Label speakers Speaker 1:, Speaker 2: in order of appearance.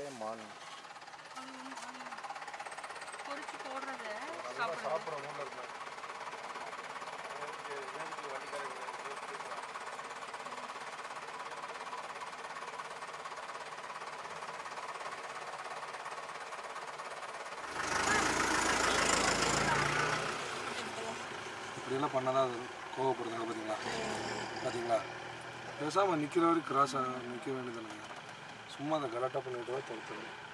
Speaker 1: சாப்பாடே மான்
Speaker 2: பொரிச்சு போடுறத
Speaker 3: நல்லா
Speaker 2: சாப்பிடுறது
Speaker 3: சாப்பிட்ற மூடில் இருந்தாங்க நேருக்கு வண்டிக்காரங்க இப்படியெல்லாம் பண்ணால் தான் அது கோவப்படுறாங்க பார்த்தீங்களா பார்த்தீங்களா பேசாமல் நிற்கிற வரைக்கும் கிராஸாக நிற்க வேண்டியது சும்மா அதை கலாட்டா பண்ணிட்டு தான் தடுத்துருங்க